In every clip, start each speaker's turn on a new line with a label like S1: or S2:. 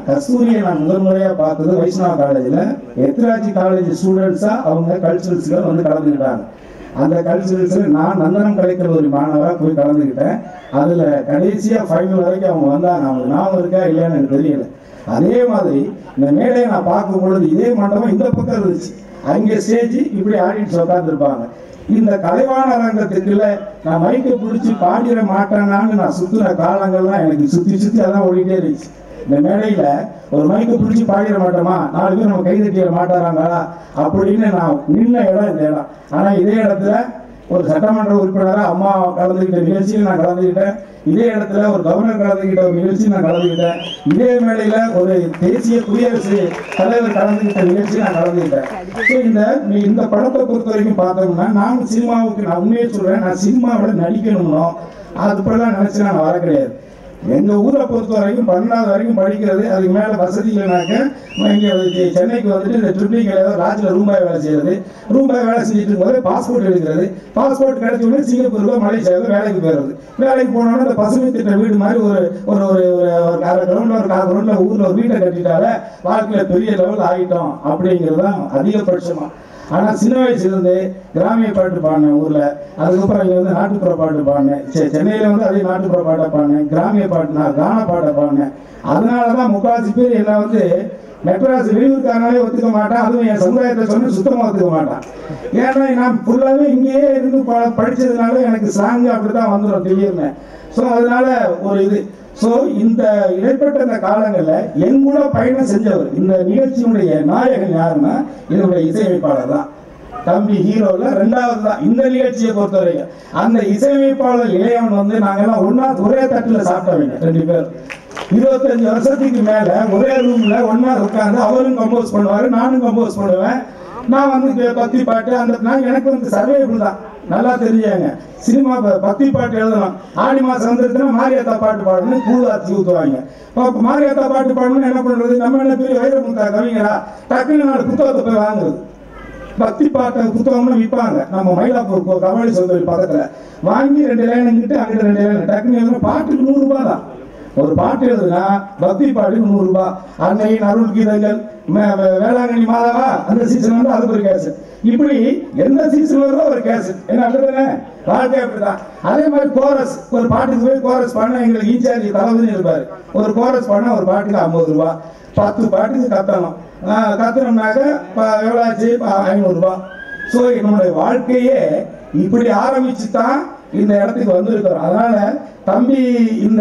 S1: கஸ்தூரியை நான் முதல் முறையா பார்த்தது வைஷ்ணவ காலேஜில் எத்ராஜி காலேஜ் ஸ்டூடெண்ட்ஸா அவங்க கல்ச்சுரல்ஸ்ல வந்து கலந்துக்கிட்டாங்க அந்த கல்ச்சுரல்ஸில் நான் நந்தனம் கலைக்கல்லூரி மாணவராக போய் கலந்துக்கிட்டேன் அதில் கடைசியாக ஃபைனல் வரைக்கும் அவங்க வந்தாங்க அவங்க ஞாபகம் இருக்கா இல்லையான்னு எனக்கு தெரியல அதே மாதிரி இந்த மேடையை நான் பார்க்கும் பொழுது இதே மண்டபம் இந்த பக்கம் இருந்துச்சு அங்கே ஸ்டேஜ் இப்படி ஆடிட்டு உட்காந்துருப்பாங்க இந்த கலைவாண ரங்கத்துக்குள்ள நான் மைக்கை பிடிச்சி பாடிட மாட்டேனான்னு நான் சுத்துன காலங்கள்லாம் எனக்கு சுத்தி சுத்தி அதான் ஓடிட்டே இருந்துச்சு இந்த மேடையில ஒரு மைக்கை பிடிச்சி பாடிட மாட்டோமா நாலு பேர் நம்ம கை தட்டிட மாட்டாராங்களா அப்படின்னு நான் நின்ன இடம் இந்த இடம் ஆனா இதே இடத்துல ஒரு சட்டமன்ற உறுப்பினராக அம்மா கலந்துக்கிட்ட நிகழ்ச்சியில் நான் கலந்துக்கிட்டேன் இதே இடத்துல ஒரு கவர்னர் கலந்துக்கிட்ட ஒரு நிகழ்ச்சியில் நான் கலந்துக்கிட்டேன் இதே மேடையில ஒரு தேசிய குடியரசு தலைவர் கலந்துக்கிட்ட நிகழ்ச்சியில் நான் கலந்துக்கிட்டேன் ஸோ இந்த நீ- இந்த படத்தை பொறுத்த வரைக்கும் பார்த்தோம்னா நான் சினிமாவுக்கு நான் உண்மையை சொல்றேன் நான் சினிமாவில் நடிக்கணும்னோ அது போலாம் நினைச்சு நான் வர கிடையாது எங்க ஊரை பொறுத்த வரைக்கும் பன்னெண்டாவது வரைக்கும் படிக்கிறது அதுக்கு மேல வசதி இல்லைனாக்க நான் இங்க வந்து சென்னைக்கு வந்துட்டு இந்த ட்ரிப்ளிங்கில் ஏதாவது ராஜ்ல ரூபாய் வேலை செய்யறது ரூபாய் வேலை செஞ்சுட்டு இருக்கும்போது பாஸ்போர்ட் எடுக்கிறது பாஸ்போர்ட் கிடைச்ச உடனே சிங்கப்பூருக்கு மலேசியாவுக்கு வேலைக்கு போயிடுறது வேலைக்கு போனோன்னா இந்த பசுமை திட்ட வீடு மாதிரி ஒரு ஒரு ஒரு ஒரு ஒரு அரை கிரவுண்ட்ல ஒரு கால் கிரவுண்ட்ல ஊர்ல ஒரு வீட்டை கட்டிட்டாலே வாழ்க்கையில பெரிய லெவல் ஆகிட்டோம் அப்படிங்கிறது தான் அதிகபட்சமா ஆனா சின்ன வயசுல இருந்து கிராமிய பாட்டு பாடினேன் ஊர்ல அதுக்கப்புறம் இங்க வந்து நாட்டுப்புற பாட்டு பாடினேன் செ- சென்னையில வந்து அதே நாட்டுப்புற பாட்டை பாடினேன் கிராமிய பாட்டு நான் கான பாட்டை பாடினேன் அதனாலதான் முக்காவாசி பேர் என்ன வந்து மெட்ராஸ் வெளியூர்காரனாலே ஒத்துக்க மாட்டான் அதுவும் என் சமுதாயத்தை சொன்ன சுத்தமா ஒத்துக்க மாட்டான் ஏன்னா நான் ஃபுல்லாவே இங்கேயே இருந்து ப- படிச்சதுனால எனக்கு ஸ்லாங் அப்படித்தான் வந்துடும் திடீர்னு ஸோ அதனால ஒரு இது ஸோ இந்த இடைப்பட்ட இந்த காலங்களில் என் கூட பயணம் செஞ்சவர் இந்த நிகழ்ச்சியினுடைய நாயகன் யாருன்னா இதனுடைய இசையமைப்பாளர் தான் தம்பி ஹீரோல ரெண்டாவது தான் இந்த நிகழ்ச்சியை பொறுத்தவரைக்கும் அந்த இசையமைப்பாளர் இளையவன் வந்து நாங்கெல்லாம் ஒண்ணா ஒரே தட்டுல சாப்பிட்டவங்க ரெண்டு பேர் இருபத்தஞ்சு வருஷத்துக்கு மேல ஒரே ரூம்ல ஒண்ணா உட்கார்ந்து அவரும் கம்போஸ் பண்ணுவாரு நானும் கம்போஸ் பண்ணுவேன் நான் வந்து இங்க பக்தி பாட்டு அந்த நான் எனக்கு வந்து சர்வேபிள் தான் நல்லா தெரிஞ்சாங்க சினிமா ப- பக்தி பாட்டு எழுதணும் ஆடி மாசம் வந்துருச்சுன்னா மாரியாத்தா பாட்டு பாடணும் கூழ் ஆச்சு ஊற்றுவாங்க இப்போ மாரியாத்தா பாட்டு பாடணும்னு என்ன பண்றது நம்ம என்ன பெரிய வைரமுத்தா கவிஞரா டக்குன்னு நாலு புத்தகத்தை போய் வாங்குறது பக்தி பாட்டை புத்தகம்னு விற்பாங்க நம்ம மயிலாப்பூர் கோ- கபாலி சோதரி பக்கத்துல வாங்கி ரெண்டு லைன் இங்கிட்டு அங்கிட்டு ரெண்டு லைன் டக்குன்னு எழுதுனா பாட்டுக்கு நூறு ரூபாய் தான் ஒரு பாட்டு எழுதுனா பக்தி பாட்டுக்கு நூறு ரூபாய் அன்னையின் அருள் கீதங்கள் மே- வே- வேளாங்கண்ணி மாதாவா அந்த சீசன் வந்து அதுக்கு ஒரு கேஸ் இப்படி எந்த சீசன் வருதோ ஒரு கேஸ் என்ன அப்படிதானே வாழ்க்கை அப்படிதான் அதே மாதிரி கோரஸ் ஒரு பாட்டுக்கு போய் கோரஸ் பண்ண எங்களுக்கு இன்சார்ஜ் தளபதி இருப்பாரு ஒரு கோரஸ் பண்ண ஒரு பாட்டுக்கு ஐம்பது ரூபா பத்து பாட்டுக்கு கத்தணும் ஆஹ் கத்தணும்னாக்க ப- எவ்வளோ ஆச்சு ப- ஐநூறுரூபா ஸோ என்னுடைய வாழ்க்கையே இப்படி ஆரம்பிச்சு தான் இந்த இடத்துக்கு வந்திருக்கிறோம் அதனால தம்பி இந்த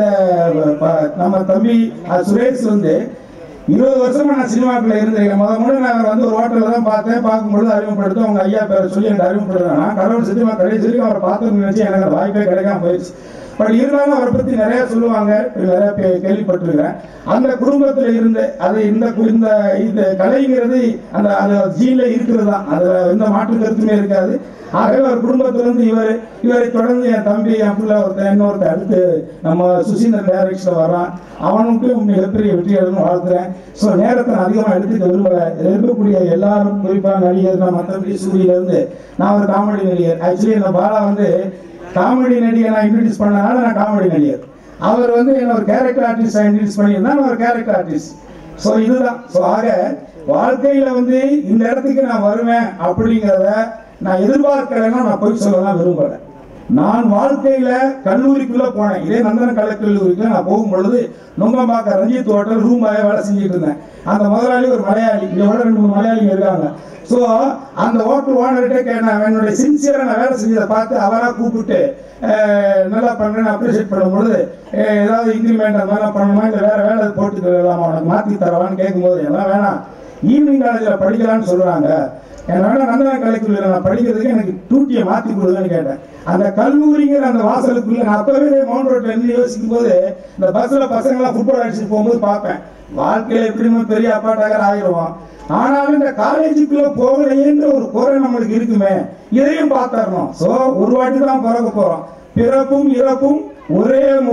S1: ப- நம்ம தம்பி அஹ், சுரேஷ் வந்து இருபது வருஷமா நான் சினிமாக்குள்ள இருந்திருக்கேன் முத முதல்ல நான் வந்து ஒரு ஹோட்டல்ல தான் பார்த்தேன் பார்க்கும்பொழுது அறிமுகப்படுத்த அவங்க ஐயா பேரை சொல்லி எனக்கு அறிமுகப்படுத்தினா நான் கடவுள் சினிமா கடைசி வரைக்கும் அவரை பார்த்தோம்னு நினைச்சு எனக்கு அந்த வாய்ப்பே கிடைக்காம போயிடுச்சு பட் இருந்தாலும் அவரை பத்தி நிறைய சொல்லுவாங்க நிறைய பே- கேள்விப்பட்டிருக்கிறேன் அந்த குடும்பத்துல இருந்து அது இந்த கு- இந்த இந்த கலைங்கிறது அந்த அது ஜீன்ல இருக்கிறது தான் அதுல எந்த மாற்று கருத்துமே இருக்காது ஆகவே ஒரு குடும்பத்துல இருந்து இவர் இவரை தொடர்ந்து என் தம்பி என் பிள்ளை ஒருத்தன் இன்னொருத்தன் அடுத்து நம்ம சுசீந்திரன் டைரக்ஷன்ல வரான் அவனுக்கு மிகப்பெரிய வெற்றி எழுதுன்னு வாழ்த்துறேன் ஸோ நேரத்தை நான் அதிகமாக எடுத்துக்க விரும்பல இதுல இருக்கக்கூடிய எல்லாரும் குறிப்பாக நடிகர் நான் மற்றபடி சூரியல இருந்து நான் ஒரு காமெடி நடிகர் ஆக்சுவலி இந்த பாலா வந்து காமெடி நடிகை நான் இன்ட்ரடியூஸ் பண்ணனால நான் காமெடி நடிகர் அவர் வந்து என்ன ஒரு கேரக்டர் ஆர்டிஸ்ட் இன்ட்ரடியூஸ் பண்ணியிருந்தா நான் ஒரு கேரக்டர் ஆர்டிஸ்ட் ஸோ இதுதான் ஸோ ஆக வாழ்க்கையில வந்து இந்த இடத்துக்கு நான் வருவேன் அப்படிங்கிறத நான் எதிர்பார்க்கலைன்னா நான் போய் சொல்லலாம் விரும்பல நான் வாழ்க்கையில கல்லூரிக்குள்ள போனேன் இதே நந்தன கலை கல்லூரிக்கு நான் போகும் பொழுது நுங்கம்பாக்கம் ரஞ்சித் ஹோட்டல் ரூம் பாய வேலை செஞ்சுட்டு இருந்தேன் அந்த முதலாளி ஒரு மலையாளி இங்க விட ரெண்டு மூணு மலையாளிங்க இருக்காங்க ஸோ அந்த ஹோட்டல் ஓனர்கிட்ட கேட்டேன் என்னுடைய சின்சியரா நான் வேலை செஞ்சதை பார்த்து அவரா கூப்பிட்டு அஹ், நல்லா பண்றேன்னு அப்ரிஷியேட் பண்ணும்பொழுது அஹ், ஏதாவது இன்க்ரிமெண்ட் அந்த மாதிரிலாம் பண்ணணுமா இல்லை வேற வேலை போட்டுக்கலாமா உனக்கு மாற்றி தரவான்னு கேட்கும்போது எல்லாம் வேணாம் ஈவினிங் காலேஜில் படிக்கலாம்னு சொல்றாங்க என்னால நந்தன கலைக்குள்ள நான் படிக்கிறதுக்கு எனக்கு டூட்டியை மாத்தி கொடுங்கன்னு கேட்டேன் அந்த கல்லூரிங்கிற அந்த வாசலுக்குள்ள நான் அப்பவே மவுண்ட் ரோட்ல இருந்து யோசிக்கும் போது இந்த பஸ்ல பசங்க எல்லாம் ஃபுட்பால் அடிச்சுட்டு போகும்போது பார்ப்பேன் வாழ்க்கையில எப்படியுமே பெரிய அப்பாட்டாகர் ஆயிடுவோம் ஆனாலும் இந்த காலேஜுக்குள்ள போகலையேன்ற ஒரு குறை நம்மளுக்கு இருக்குமே இதையும் பார்த்தரணும் சோ ஒரு வாட்டி தான் பிறக்க போறோம் பிறப்பும் இறப்பும் ஒரே முறை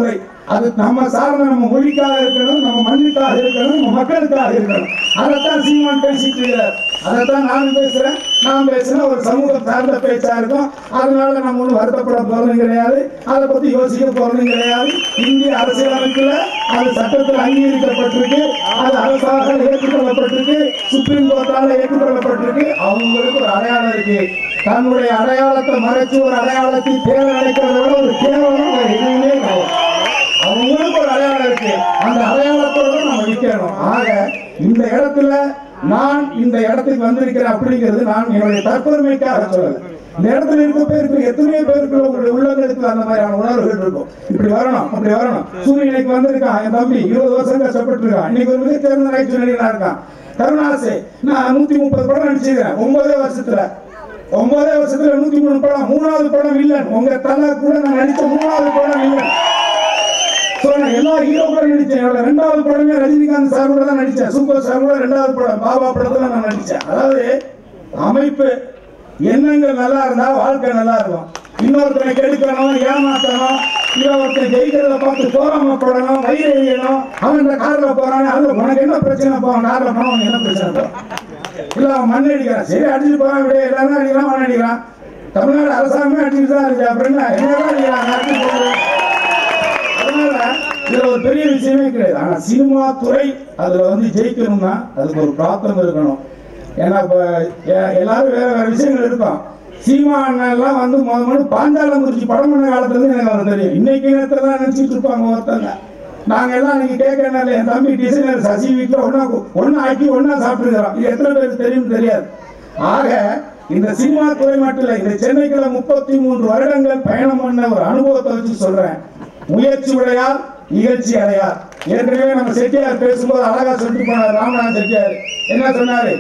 S1: அது நம்ம சார்ந்த நம்ம மொழிக்காக இருக்கணும் நம்ம மண்ணுக்காக இருக்கணும் நம்ம மக்களுக்காக இருக்கணும் அதைத்தான் சீமான் பேசிட்டு இருக்கிறார் அதைத்தான் நானும் பேசுறேன் நான் பேசுறேன் ஒரு சமூகம் சார்ந்த பேச்சா இருக்கும் அதனால நம்ம ஒன்றும் வருத்தப்பட போறதும் கிடையாது அதை பத்தி யோசிக்க போறதும் கிடையாது இந்திய அரசியலமைப்புல அது சட்டத்தில் அங்கீகரிக்கப்பட்டிருக்கு அது அரசாக ஏற்றுக்கொள்ளப்பட்டிருக்கு சுப்ரீம் கோர்ட்டால ஏற்றுக்கொள்ளப்பட்டிருக்கு அவங்களுக்கு ஒரு அடையாளம் இருக்கு தன்னுடைய அடையாளத்தை மறைச்சு ஒரு அடையாளத்தை தேவை நினைக்கிறத விட ஒரு கேவலம் வேற எதுவுமே கிடையாது அவங்களுக்கு ஒரு அடையாளம் இருக்கு அந்த அடையாளத்தோட நம்ம நிக்கணும் ஆக இந்த இடத்துல நான் இந்த இடத்துக்கு வந்திருக்கிறேன் அப்படிங்கிறது நான் என்னுடைய தற்பெருமைக்காக சொல்லல இந்த இடத்துல இருக்க பேருக்கு எத்தனையோ பேருக்கு உங்களுடைய உள்ளங்களுக்கு அந்த மாதிரியான உணர்வுகள் இருக்கும் இப்படி வரணும் அப்படி வரணும் சூரியனுக்கு வந்திருக்கான் என் தம்பி இருபது வருஷம் கஷ்டப்பட்டு இருக்கான் இன்னைக்கு ஒரு மிகச்சிறந்த நகைச்சுவை நடிகனா இருக்கான் கருணாசு நான் நூத்தி முப்பது படம் நடிச்சிருக்கேன் ஒன்பதே வருஷத்துல ஒன்பதே வருஷத்துல நூத்தி மூணு படம் மூணாவது படம் வில்லன் உங்க தலை கூட நான் நடிச்ச மூணாவது படம் வில்லன் So, நான் எல்லா ஹீரோ கூட நடிச்சேன் என்னோட ரெண்டாவது படமே ரஜினிகாந்த் சார் கூட தான் நடிச்சேன் சூப்பர் ஸ்டார் கூட ரெண்டாவது படம் பாபா படத்துல நான் நடிச்சேன் அதாவது அமைப்பு எண்ணங்கள் நல்லா இருந்தா வாழ்க்கை நல்லா இருக்கும் இன்னொருத்தனை கெடுக்கணும் ஏமாத்தணும் இல்ல ஒருத்தன் ஜெயிக்கிறத பார்த்து போராமப்படணும் வயிறு எறியணும் அவன் இந்த கார்ல போறானே அது உனக்கு என்ன பிரச்சனை போவான் கார்ல போனா உனக்கு என்ன பிரச்சனை போவான் இல்ல அவன் மண் அடிக்கிறான் சரி அடிச்சு போறான் விட எல்லாரும் அடிக்கிறான் மண் அடிக்கிறான் தமிழ்நாடு அரசாங்கமே அடிச்சுட்டு தான் இருக்கு அப்புறம் என்ன என்னதான் அடிக்கிறான் அடிச்சு போடுறது அதனால இதுல ஒரு பெரிய விஷயமே கிடையாது ஆனா சினிமா துறை அதுல வந்து ஜெயிக்கணும்னா அதுக்கு ஒரு பிராப்தம் இருக்கணும் ஏன்னா இப்ப எ- எல்லாரும் வேற வேற விஷயங்கள் இருக்கும் சீமா அண்ணன் எல்லாம் வந்து முத முதல்ல பாஞ்சாலம் குறிச்சி படம் பண்ண காலத்துல இருந்து எனக்கு அவர் தெரியும் இன்னைக்கு நேரத்துல தான் நினைச்சிட்டு இருப்பாங்க ஒருத்தங்க நாங்க எல்லாம் நீங்க கேட்க என் தம்பி டிசைனர் சசி வீட்டுல ஒன்னா ஒன்னா ஆக்கி ஒன்னா சாப்பிட்டுருக்கிறோம் இது எத்தனை பேருக்கு தெரியும் தெரியாது ஆக இந்த சினிமா துறை மட்டும் இல்ல இந்த சென்னைக்குள்ள முப்பத்தி மூன்று வருடங்கள் பயணம் பண்ண ஒரு அனுபவத்தை வச்சு சொல்றேன் முயற்சி உடையார் இகழ்ச்சி அடையார் ஏற்கனவே நம்ம செட்டியார் பேசும்போது அழகா சொல்லிட்டு போனார் ராமநாதன் செட்டியார் என்ன சொன்னாரு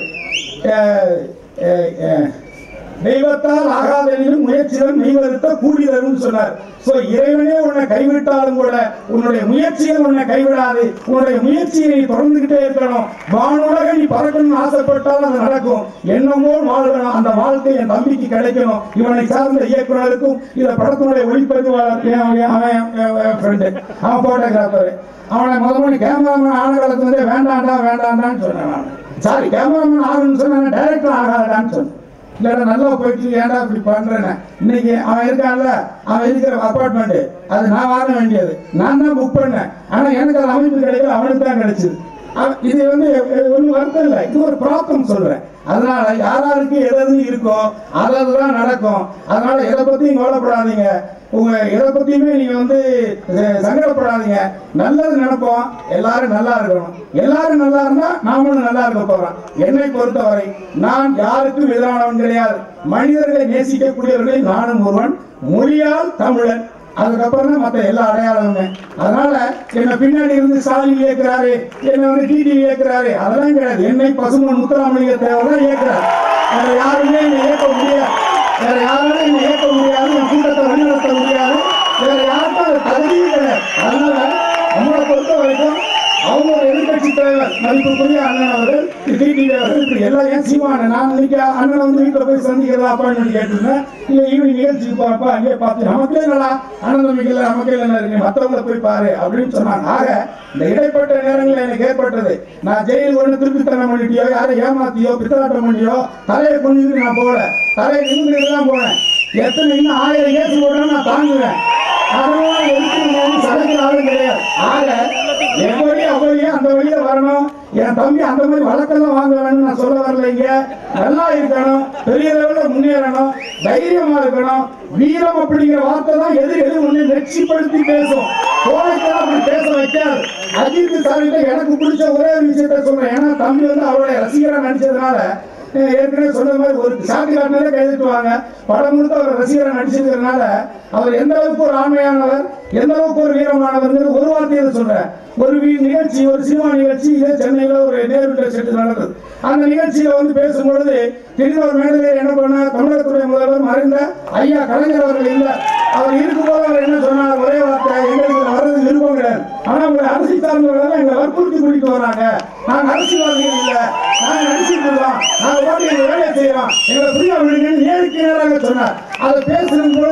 S1: அஹ், அஹ், அஹ், தெய்வத்தால் ஆகாதெனிலும் முயற்சியுடன் மெய்வருத்த கூடி தரும் சொன்னார் சோ இறைவனே உன்னை கைவிட்டாலும் கூட உன்னுடைய முயற்சிகள் உன்னை கைவிடாது உன்னுடைய முயற்சியை நீ தொடர்ந்துகிட்டே இருக்கணும் வானுலக நீ பறக்கணும்னு ஆசைப்பட்டால் அது நடக்கும் என்னமோ வாழ்க்கணும் அந்த வாழ்க்கை என் தம்பிக்கு கிடைக்கணும் இவனை சார்ந்த இயக்குனருக்கும் இந்த படத்தினுடைய ஒளிப்பதிவாளர் என்- என்- அவன் ஃப்ரெண்டு அவன் போட்டோகிராஃபர் அவனை முதல்ல கேமராமேன் ஆன காலத்துல இருந்தே வேண்டாண்டா வேண்டாண்டான்னு சொன்னேன் நான் சாரி கேமராமேன் ஆகணும்னு சொன்னேன் டைரக்டர் ஆகாதான்னு சொன்னேன் இல்லடா நல்லா போயிட்டு ஏன்டா இப்படி பண்றேன்னு இன்னைக்கு அவன் இருக்கான்ல அவன் இருக்கிற அப்பார்ட்மெண்ட் அது நான் வாங்க வேண்டியது நான் தான் புக் பண்ணேன் ஆனா எனக்கு அது அமைப்பு கிடைக்கல அவனுக்கு தான் கிடைச்சது அவ- இது வந்து ஒன்றும் வருத்தம் இல்லை இது ஒரு ப்ராப்ளம் சொல்றேன் அதனால யாராருக்கு எது எது இருக்கோ அது அதுதான் நடக்கும் அதனால எதை பத்தியும் கவலைப்படாதீங்க உங்க எதை பத்தியுமே நீங்க வந்து அஹ், சங்கடப்படாதீங்க நல்லது நினைப்போம் எல்லாரும் நல்லா இருக்கணும் எல்லாரும் நல்லா இருந்தா நாமளும் நல்லா இருக்க போறோம் என்னை பொறுத்தவரை நான் யாருக்கும் எதிரானவன் கிடையாது மனிதர்களை நேசிக்கக்கூடியவர்களில் நானும் ஒருவன் மொழியால் தமிழன் அதுக்கப்புறம் தான் மற்ற எல்லா அடையாளமுமே அதனால என்ன பின்னாடி இருந்து ஸ்டாலின் இயக்குறாரு என்ன வந்து டிடி இயக்குறாரு அதெல்லாம் கிடையாது என்னை பசுமன் முத்துராமலிங்க தேவர் தான் இயக்குறாரு வேற யாருமே என்னை இயக்க முடியாது வேற யாராலும் என்னை இயக்க முடியாது என் கூட்டத்தை வழிநடத்த முடியாது வேற யாருக்கும் அது தகுதியே கிடையாது அதனால நம்மளை பொறுத்த வரைக்கும் அவங்க ஒரு எதிர்கட்சி தலைவர் மதிப்புக்குரிய அண்ணன் அவர்கள் டிடி அவர்கள் இப்படி எல்லாம் ஏன் சீமான நான் இன்னைக்கு அண்ணன் வந்து வீட்டில் போய் சந்திக்கிறதா அப்பாயின்மெண்ட் கேட்டிருந்தேன் இல்லை ஈவினிங் நிகழ்ச்சிக்கு போறப்ப அங்கேயே பார்த்து நமக்கே நல்லா அண்ணன் தம்பிக்கல நமக்கே என்ன இருக்கு மற்றவங்களை போய் பாரு அப்படின்னு சொன்னாங்க ஆக இந்த இடைப்பட்ட நேரங்களில் எனக்கு ஏற்பட்டது நான் ஜெயில் ஒன்று திருப்பித்தனம் பண்ணிட்டியோ யாரை ஏமாத்தியோ பித்தலாட்டம் பண்ணியோ தலையை குனிஞ்சு நான் போகல தலையை நிமிந்து தான் போனேன் எத்தனை இன்னும் ஆயிரம் கேஸ் போட்டாலும் நான் தாங்குவேன் அதனால எதுக்கு நம்ம வந்து சளைக்கிற ஆளும் கிடையாது ஆக எப்படி அப்படியே அந்த வழியில வரணும் என் தம்பி அந்த மாதிரி வழக்கெல்லாம் வாங்க வேணும்னு நான் சொல்ல வரல இங்க நல்லா இருக்கணும் பெரிய லெவல்ல முன்னேறணும் தைரியமா இருக்கணும் வீரம் அப்படிங்கிற வார்த்தை தான் எதிரி ஒண்ணு நெச்சிப்படுத்தி பேசும் கோழைக்கெல்லாம் அப்படி பேச வைக்காது அஜித் சார்கிட்ட எனக்கு பிடிச்ச ஒரே ஒரு விஷயத்த சொல்றேன் ஏன்னா தம்பி வந்து அவருடைய ரசிகரா நடிச்சதுனால அஹ் ஏற்கனவே சொன்ன மாதிரி ஒரு சாட்டி காட்டினாலே கைதுட்டுவாங்க படம் முழுக்க அவர் ரசிகரை நடிச்சிருக்கிறதுனால அவர் எந்த அளவுக்கு ஒரு ஆண்மையானவர் எந்த அளவுக்கு ஒரு வீரமானவர்ங்கிற ஒரு வார்த்தையில சொல்றேன் ஒரு வீ- நிகழ்ச்சி ஒரு சினிமா நிகழ்ச்சி இதே சென்னையில ஒரு நேரு செட்டு நடந்தது அந்த நிகழ்ச்சியில வந்து பேசும்பொழுது திடீர்னு ஒரு மேடையில என்ன பண்ண தமிழகத்துடைய முதல்வர் மறைந்த ஐயா கலைஞர் அவர்கள் இல்ல அவர் இருக்கும்போது அவர் என்ன சொன்னார் ஒரே வார்த்தை எங்களுக்கு இதுல வர்றது விருப்பம் கிடையாது ஆனா உங்களை அரசியல் சார்ந்தவர்கள் தான் எங்களை வற்புறுத்தி கூட்டிட்டு வராங்க நாங்க அரசியல்வாதிகள் இல்ல நாங்க நடிச்சுட்டு இருக்கோம் நாங்க ஓட்டி எங்க வேலையை செய்யறோம் எங்களை ஃப்ரீயா விடுங்கன்னு நேருக்கு நேராக சொன்னார் அதை பேசும் பொழுது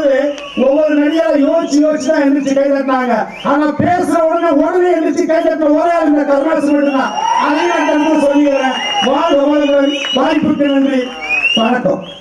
S1: ஒவ்வொரு நடிகரை யோசிச்சு யோசிச்சு தான் எந்திரிச்சு கை தட்டினாங்க ஆனா பேசுற உடனே உடனே எந்திரிச்சு கை தட்டின ஒரே ஆள் இந்த கருணாசு மட்டும்தான் அதையும் நான் தந்து சொல்லிக்கிறேன் வாழ்க வாழ்க வாய்ப்புக்கு நன்றி வணக்கம்